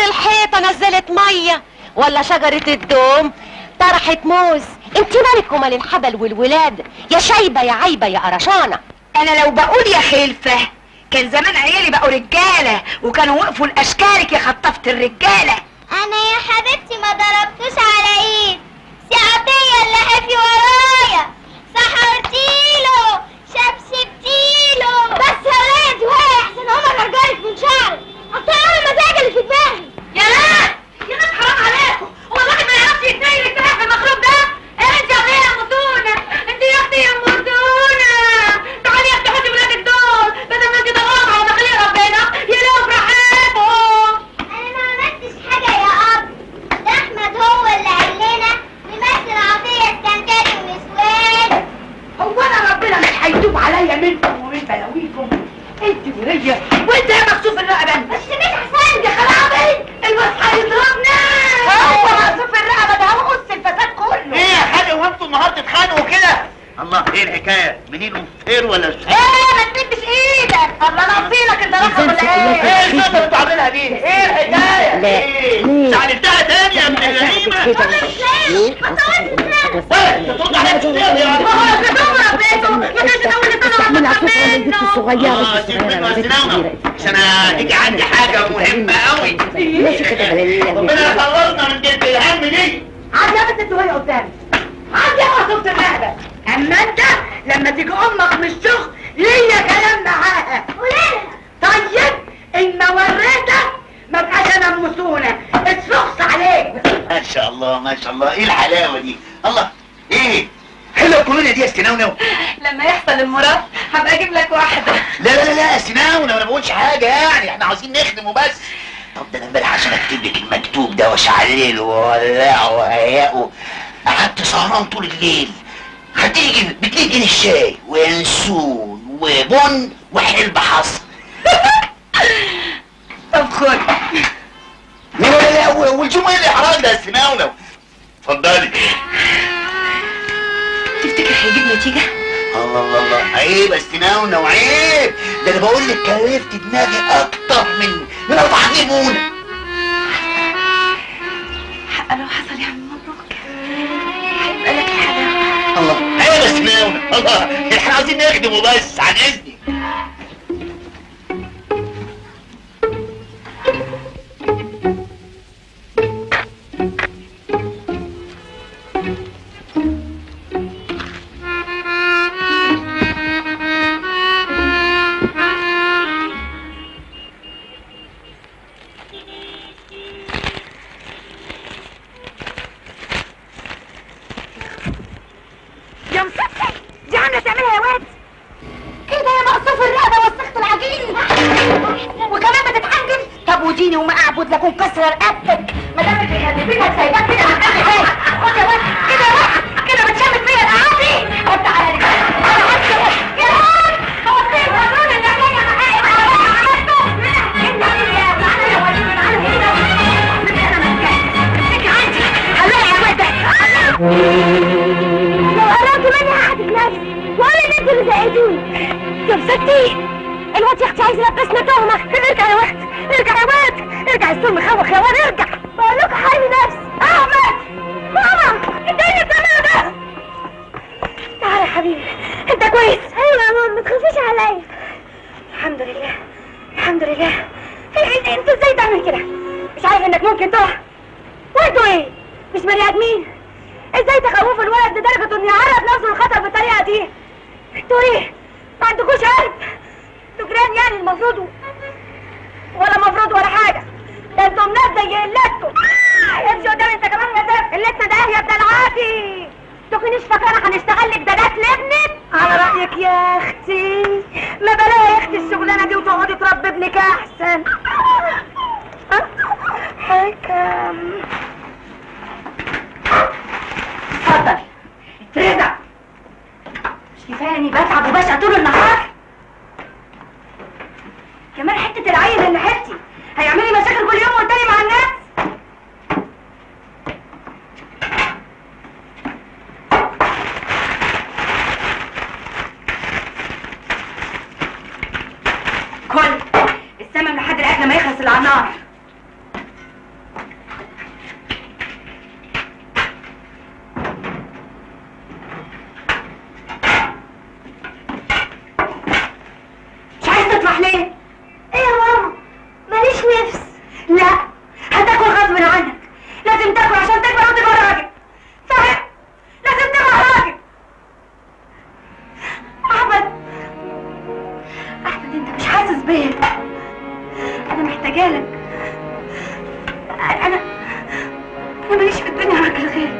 الحيطة نزلت مية ولا شجرة الدوم طرحت موز انت مالك ومال الحبل والولاد يا شايبة يا عيبة يا قرشانة انا لو بقول يا خلفة كان زمان عيالي بقوا رجالة وكانوا وقفوا لاشكالك يا خطفت الرجالة انا يا حبيبتي ما ضربتوش على ايد سي عطية اللي حفي ورايا سحرتيله شبشبتيله بس يا ولاد وهي احسن هما رجالك من شعري حتى انا المزاج اللي في دماغي يا ناس يا ناس حرام عليكم هو الواحد ما يعرفش يتنيل السلاح في المخلوق ده انت يا اخي يا مدونة انت يا اختي يا مدونة تعالي يا اختي حطي ولادك دول بدل ما انت ضغط على مخلوق ربنا يلاقوا براحتهم انا ما عملتش حاجة يا اب ده احمد هو اللي قال لنا نمثل عطية استنتاجي ونسوان هو انا ربنا مش هيتوب عليا منكم ومن بلاويكم انت وهي وانت يا مكسوف الرقبه انت بس مش حسن يا خرابي الواد هيضربنا هو مكسوف الرقبه ده هو قص الفساد كله ايه يا حاج هو انتوا النهارده تتخانقوا كده الله ايه الحكايه منين خير ولا ايه ما تمدش ايدك الله نصيلك انت رقم ولا ايه ايه الصوت اللي بتعملها دي ايه الحكايه لا، ايه ليه؟ زعلتها تاني يا ابن الغريمه ليه؟ ايه ترد عليها كتير يا ما هو يا دمر بيته ما كانش الاول يطلع على فكرة انا البنت الصغيرة اه البنت سيب منه الصغيرة يا سلامة عشان هتيجي عندي حاجه مهمه قوي ماشي كده ربنا يخلصنا من جد الهم دي عاد يا بنت انت وهي قدامي عاد يا مكسوف الرقبه اما انت لما تيجي امك من الشغل ليا كلام معاها طيب ان ما وريتك ما بقاش انا مسونه اتفخص عليك ما شاء الله ما شاء الله ايه الحلاوه دي الله ايه حلوه الكولونيا دي يا سناونو لما يحصل المراد هبقى اجيب لك واحده لا لا لا لا سناونو انا ما بقولش حاجه يعني احنا عاوزين نخدمه بس طب ده انا امبارح عشان اكتب لك المكتوب ده واشعلله واولعه واهيئه قعدت سهران طول الليل هتيجي ب 2 جنيه الشاي وينسون وبن وحلب حصى طب خد لا لا لا والجمعه اللي حرام ده يا سناونو اتفضلي تفتكر هيجيب نتيجه الله الله الله عيب استناونة وعيب ده انا بقول لك كلفت دماغي اكتر من من اربع ليمونة حق لو حصل يا عم مبروك هيبقى لك الحلاوه الله عيب استناونة الله احنا عاوزين نخدمه بس عن اذني يا مسكت دي عامله تعملها يا واد كده يا مقصوف الرقبه وسخت العجين وكمان بتتحنجل طب وديني وما اعبد لكم كسر رقبتك ما دام بتخلفينها سايباك كده على اخر حاجه خد يا واد كده يا واد كده بتشمت فيا القعادي خد تعالى لي تعالى خد يا واد يا واد هو فين قانون اللي جاي عملته انت مين يا تعالى يا وليد تعالى هنا انا مكان امسكي عندي خليها يا واد لو أرادوا مني أحد نفسي ولا اللي انتوا اللي زقيتوني يا مسكتي الواد يا اختي عايز يلبسنا تهمه ارجع يا واد ارجع يا واد ارجع السور مخوخ يا واد ارجع بقول لكم حارمي نفسي احمد ماما انت ايه اللي بتعمله ده تعالى يا حبيبي انت كويس أيوة يا ماما ما تخافيش عليا الحمد لله الحمد لله انت انت ازاي تعمل كده مش عارف انك ممكن تقع وانتوا ايه مش بني ادمين ازاي تخوفوا الولد لدرجه انه يعرض نفسه للخطر بالطريقه دي انتوا ايه ما عندكوش قلب انتوا جيران يعني المفروض ولا مفروض ولا حاجه ده انتوا ناس زي قلتكم امشي قدام انت كمان يا زفت قلتنا ده يا ابن العافي تكونيش فاكره هنشتغل لك بنات لابنك على رايك يا اختي ما بلاها يا اختي الشغلانه دي وتقعدي تربي ابنك احسن حكم اتفضل اترزع مش كفايه اني بتعب وبشع طول النهار كمان حته العيل اللي حتي هيعمل لي مشاكل كل يوم والتاني مع الناس كل السمن لحد الاكل ما يخلص اللي على النار رجالك انا انا ماليش في الدنيا راجل غير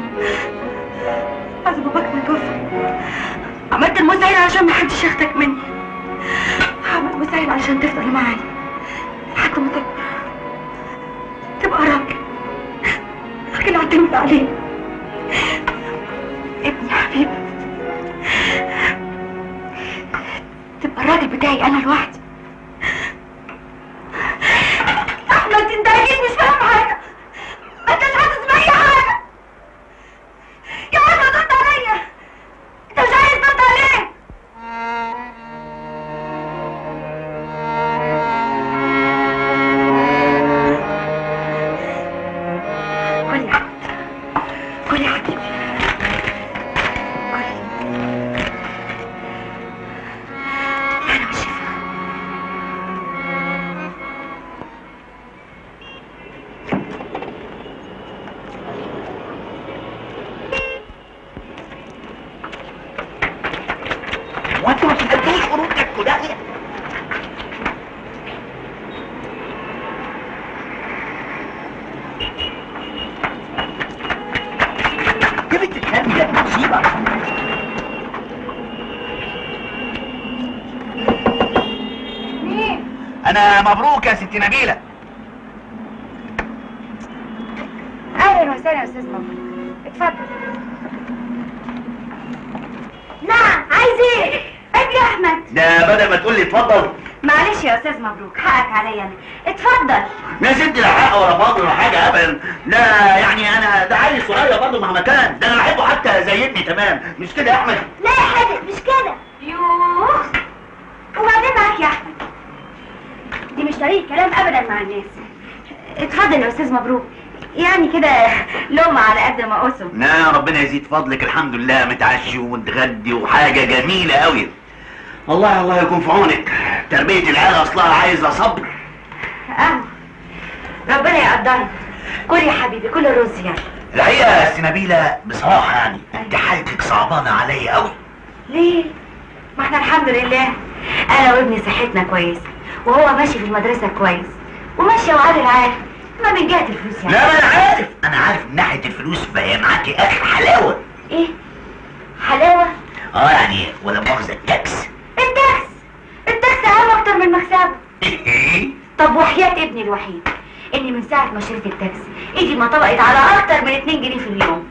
بعد باباك ما توفى عملت المساعد عشان ما حدش ياخدك مني عملت مساعد عشان تفضل معايا لحد ما تكبر تبقى راجل راجل اعتمد عليه ابني حبيبي تبقى الراجل بتاعي انا لوحدي احمد انت اكيد مش فاهم حاجه ما انتش حاسس باي حاجه يا احمد رد عليا انت مش عايز ترد عليه قول يا احمد قول يا حبيبي قول انا مش شايفه وانتوا ما صدقتوش خروجك ده يا بنت الكلب ده مصيبه مين انا مبروك يا ست نبيله اهلا وسهلا يا استاذ مبروك اتفضل نعم عايز ايه اجي يا احمد ده بدل ما تقول لي اتفضل معلش يا استاذ مبروك حقك عليا انا اتفضل يا ست لا حق ولا فضل ولا حاجه ابدا لا يعني انا ده عيل صغير برضه مهما كان ده انا بحبه حتى زي ابني تمام مش كده يا احمد لا يا حاجة مش كده يوه وبعدين معاك يا احمد دي مش طريقة كلام ابدا مع الناس اتفضل يا استاذ مبروك يعني كده لقمة على قد ما قسم لا ربنا يزيد فضلك الحمد لله متعشي ومتغدي وحاجه جميله قوي الله الله يكون في عونك تربيه العيال اصلها عايزه صبر اهو ربنا يقدرنا كل يا حبيبي كل الرز يعني الحقيقه يا ست نبيله بصراحه يعني انت حالتك صعبانه عليا قوي ليه؟ ما احنا الحمد لله انا وابني صحتنا كويسه وهو ماشي في المدرسه كويس وماشيه وعادل عارف ما من جهه الفلوس يعني لا ما انا عارف انا عارف من ناحيه الفلوس فهي معاكي اخر حلاوه ايه؟ حلاوه؟ اه يعني ولا مؤاخذه التاكس التاكس التاكس اهم اكتر من مكسبه طب وحياة ابني الوحيد اللي من ساعة ما شريت التاكسي ايدي ما طبقت على اكتر من 2 جنيه في اليوم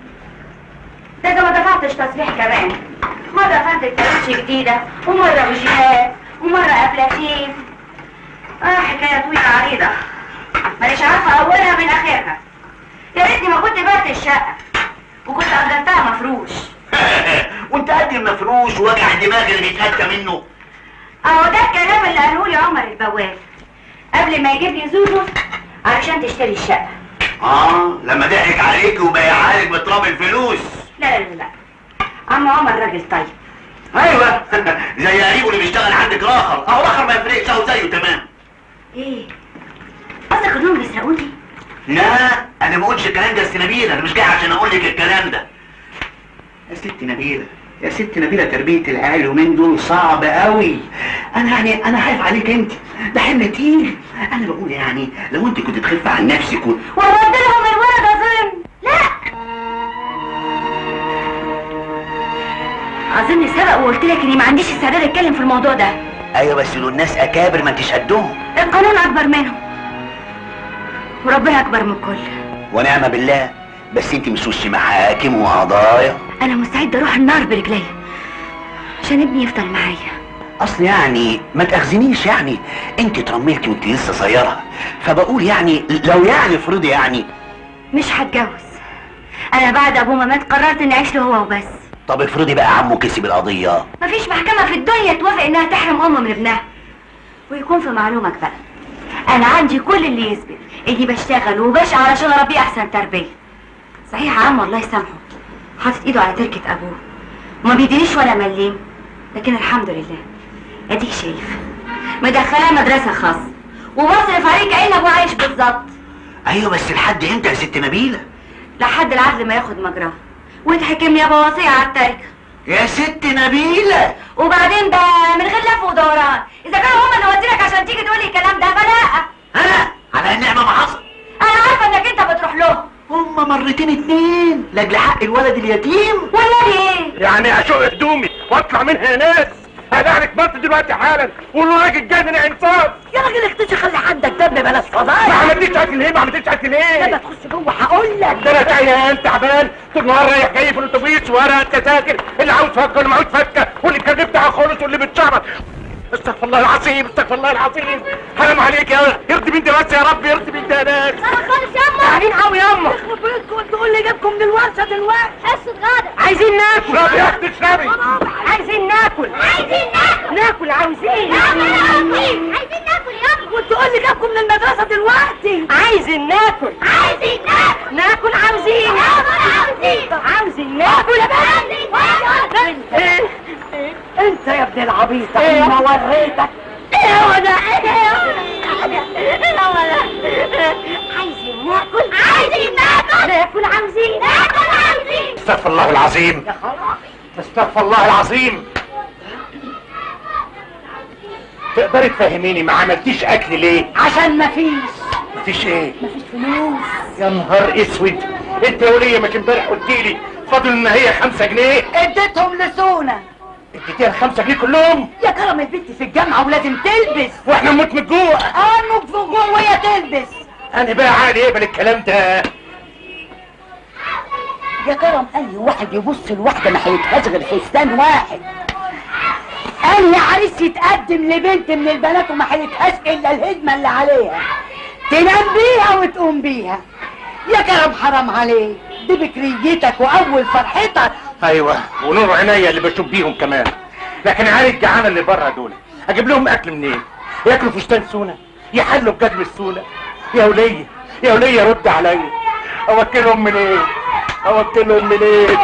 ده اذا ما دفعتش تصريح كمان مرة فاتت كاوتش جديدة ومرة وجهات ومرة افلاتين اه حكاية طويلة عريضة مانيش عارفة اولها من اخرها يا ريتني ما كنت بعت الشقة وكنت اجرتها مفروش وانت قد المفروش ووجع دماغ اللي بيتأتى منه اهو ده الكلام اللي قاله لي عمر البواب قبل ما يجيب لي زوزو علشان تشتري الشقة اه لما ضحك عليك وبيعها لك بتراب الفلوس لا لا لا لا عم عمر راجل طيب ايوه زي قريبه اللي بيشتغل عندك راخر اهو راخر ما يفرقش اهو زيه تمام ايه قصدك انهم بيسرقوني لا انا ما قلتش الكلام ده يا ست نبيله انا مش جاي عشان اقول لك الكلام ده يا ست نبيله يا ست نبيله تربيه العيال اليومين دول صعب قوي انا يعني انا خايف عليك انت ده حمل تقيل انا بقول يعني لو انت كنت تخف عن نفسك و... ورد لهم الولد اظن لا اظن سبق وقلت لك اني ما عنديش استعداد اتكلم في الموضوع ده ايوه بس دول ناس اكابر ما انتش قدهم القانون اكبر منهم وربنا اكبر من الكل ونعم بالله بس انت مش وش محاكم وقضايا انا مستعده اروح النار برجلي عشان ابني يفضل معايا اصل يعني ما تاخذنيش يعني انت اترملتي وانت لسه صغيره فبقول يعني لو يعني افرضي يعني مش هتجوز انا بعد ابوه ما مات قررت اني اعيش له هو وبس طب افرضي بقى عمه كسب القضيه مفيش محكمة في الدنيا توافق انها تحرم ام من ابنها ويكون في معلومك بقى انا عندي كل اللي يثبت اني بشتغل وبشقى علشان اربيه احسن تربية صحيح عم الله يسامحه حاطط ايده على تركة ابوه وما بيدينيش ولا مليم لكن الحمد لله اديك شايف مدخلاه مدرسة خاصة وبصرف عليه كأن ابوه عايش بالظبط ايوه بس لحد امتى يا ست نبيله لحد العدل ما ياخد مجراه ويتحكم لي ابو وصية على التركة يا ست نبيله وبعدين ده من غير لف ودوران اذا كانوا هم اللي ودينك عشان تيجي تقولي الكلام ده فلا انا على النعمه ما حصل انا عارفه انك انت بتروح له هما مرتين اتنين لاجل حق الولد اليتيم ولا ايه يعني اشق هدومي واطلع منها يا ناس هدعلك بط دلوقتي حالا وقول له راجل جاي من انصاف يا راجل اختشي خلي عندك دم بلاش ما فضايح عملتيش اكل ليه ما عملتيش اكل لما ليه تخش جوه هقول لك ده انا تعيان تعبان طول النهار رايح جاي في الاتوبيس ورق تذاكر اللي عاوز فكه واللي معوز فكه واللي كان بتاعه خالص واللي بتشعبط استغفر الله العظيم استغفر الله العظيم حرام عليك يا يرضي بنتي بس يا رب يرضي بنتي يا ناس انا خالص ياما تعالين قوي ياما يخرب بيتكم تقول لي جابكم من الورشه دلوقتي حصة غدا عايزين ناكل اشربي يا اختي اشربي عايزين ناكل عايزين ناكل ناكل عاوزين عايزين ناكل يابا وتقول لي جابكم من المدرسه دلوقتي عايزين ناكل عايزين ناكل ناكل عاوزين عاوزين عاوزين ناكل يا بنت إيه؟ انت يا ابن العبيط إيه؟ ما وريتك ايه هو ده ايه هو ده ايه هو ده عايزين ناكل عايزين ناكل ناكل عاوزين ناكل عايزين استغفر الله العظيم يا خلاص استغفر الله العظيم تقدري تفهميني ما عملتيش اكل ليه عشان مفيش مفيش ايه مفيش فلوس يا نهار اسود انت يا وليه مش امبارح قلت لي فاضل ان هي خمسة جنيه اديتهم لسونا اديتيها الخمسة جنيه كلهم يا كرم البنت في الجامعه ولازم تلبس واحنا نموت من الجوع اه نطفي جوه وهي تلبس انا بقى عقلي يقبل الكلام ده يا كرم اي واحد يبص لواحده ما هيتهاش غير فستان واحد اي عريس يتقدم لبنت من البنات وما هيتهاش الا الهدمه اللي عليها تنام بيها وتقوم بيها يا كرم حرام عليك دي بكريتك واول فرحتك ايوه ونور عينيا اللي بشوف بيهم كمان لكن عيال الجعانه اللي بره دول اجيب لهم اكل منين ياكلوا فستان سونا يحلوا بجزم السونا يا وليه يا وليه رد عليا اوكلهم منين اوكلهم منين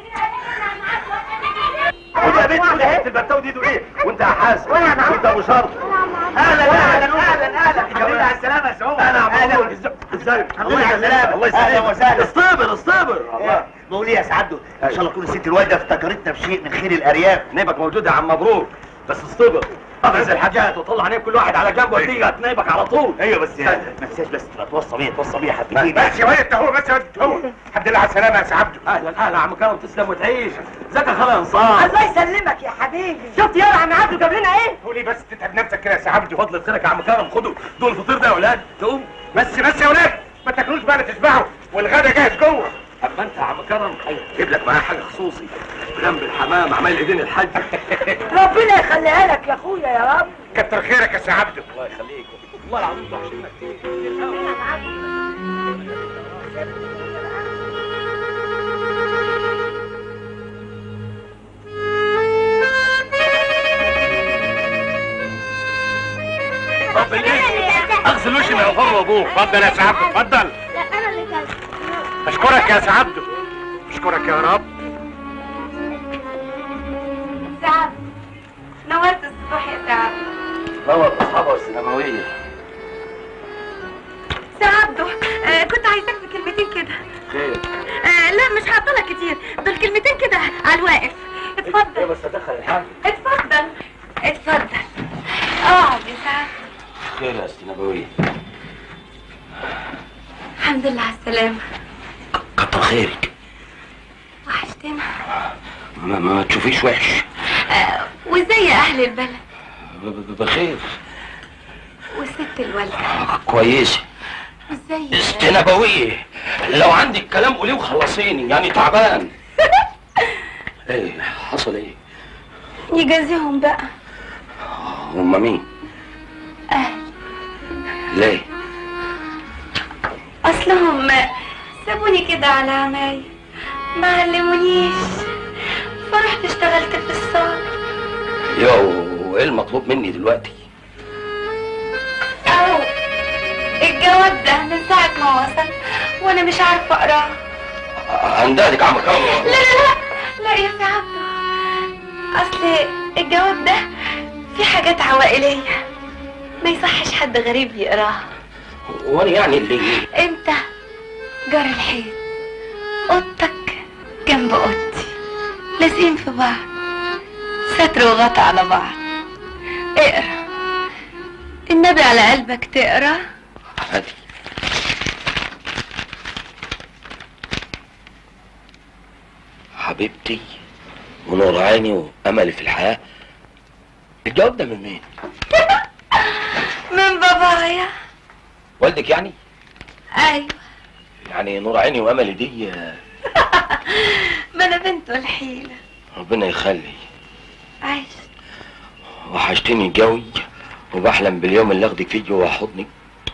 وده يا بنت وده حته البتاو دي ايه وانت يا حازم وانت ابو شرط اهلا اهلا اهلا اهلا الحمد لله على السلامه يا سعود انا عبد ازيك الحمد لله على السلامه الله يسلمك اهلا وسهلا اصطبر اصطبر الله بقول ايه يا سعادته ان شاء الله تكون الست الوالده افتكرتنا بشيء من خير الارياف نيبك موجود يا عم مبروك بس اصطبر بس الحاجات وطلع نيب كل واحد على جنب وتيجي هتنيبك على طول ايوه بس ما تنساش بس تبقى توصى بيا توصى بيا حبتين بس يا ولد هو بس هو الحمد لله على السلامه يا سي عبده اهلا اهلا يا عم كرم تسلم وتعيش ازيك يا خالد انصار الله يسلمك يا حبيبي شفت يا عم عبده جاب لنا ايه تقولي بس تتعب نفسك كده يا سي عبده فضل خيرك يا عم كرم خدوا دول الفطير ده يا اولاد تقوم بس بس يا ولاد ما تاكلوش بقى لا تشبعوا والغدا جاهز جوه اما انت يا عم كرم جيب لك معايا حاجه خصوصي جنب الحمام عمال ايدين الحاج ربنا يخليها لك يا اخويا يا رب كتر خيرك يا سي عبده الله يخليك والله العظيم توحشنا كتير كتير قوي طب بالله اغسل وشي من الفر وابوه اتفضل يا سي عبده اتفضل لا انا اللي كلت اشكرك يا سي عبده اشكرك يا رب سعد نورت الصبح يا سعد نور الصحابه والسينماويه سعد آه كنت عايزاك في كلمتين كده خير آه لا مش هعطلك كتير دول كلمتين كده على الواقف ايه اتفضل بس ادخل الحاج اتفضل اتفضل اقعد يا سعد خير يا سينماويه الحمد لله على السلامة كتر خيرك وحشتنا ما, ما تشوفيش وحش آه وازاي اهل البلد ب- ب- بخير والست الوالدة كويسه وازاي استنبويه لو عندك كلام قوليه وخلصيني يعني تعبان ايه حصل ايه يجازيهم بقى هما مين اهل ليه اصلهم سابوني كده على عماي ما علمونيش فرحت اشتغلت في الصالة يو ايه المطلوب مني دلوقتي او الجواب ده من ساعة ما وصل وانا مش عارفة اقراه عندك عم لا كرم لا لا لا يا سي عبده اصل الجواب ده فيه حاجات عوائلية ما يصحش حد غريب يقراها وانا يعني اللي انت جار الحيط اوضتك جنب اوضتي لازقين في بعض ستر وغطا على بعض اقرا النبي على قلبك تقرا هاتي حبيبتي ونور عيني واملي في الحياه الجواب ده من مين؟ من بابايا والدك يعني؟ ايوه يعني نور عيني واملي دي آه، ما انا بنته الحيله ربنا يخلي عايش وحشتني جوي وبحلم باليوم اللي اخدك فيه جوا حضني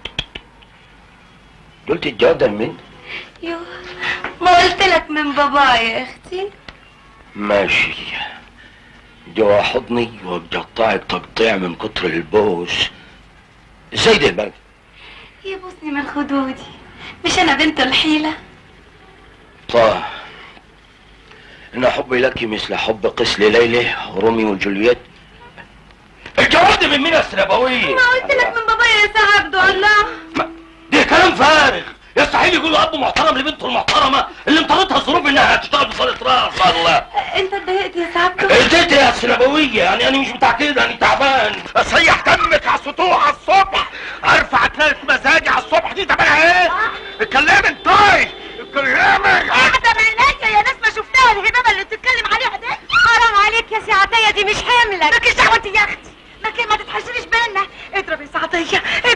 قلت الجواب ده من مين؟ يوه ما قلت لك من بابايا يا اختي ماشي جوا حضني وبقطعك تقطيع من كتر البوس ازاي ده بقى؟ يبوسني من خدودي مش انا بنته الحيله طه ان حبي لك مثل حب قس لليلى ورومي وجولييت الجواب ده من مين يا سنبوي؟ ما قلت لك من بابايا يا سي عبده الله ده كلام فارغ يستحيل يقول اب محترم لبنته المحترمه اللي انطرتها الظروف انها تشتغل بصاله راس الله انت اتضايقت يا سي عبده اديت يا سنبويه يعني انا مش بتاع كده انا تعبان اصيح دمك على السطوح على الصبح ارفع تلاقي مزاجي على الصبح دي تمنها ايه؟ اتكلمي انت اتكلمي قاعده بعينيا يا ناس ما شفتها الهبابه اللي بتتكلم عليها دي حرام عليك يا سي عطيه دي مش حملك مالكيش دعوه انت يا اختي لكن ما تتحشريش بينا اضرب يا سي عطيه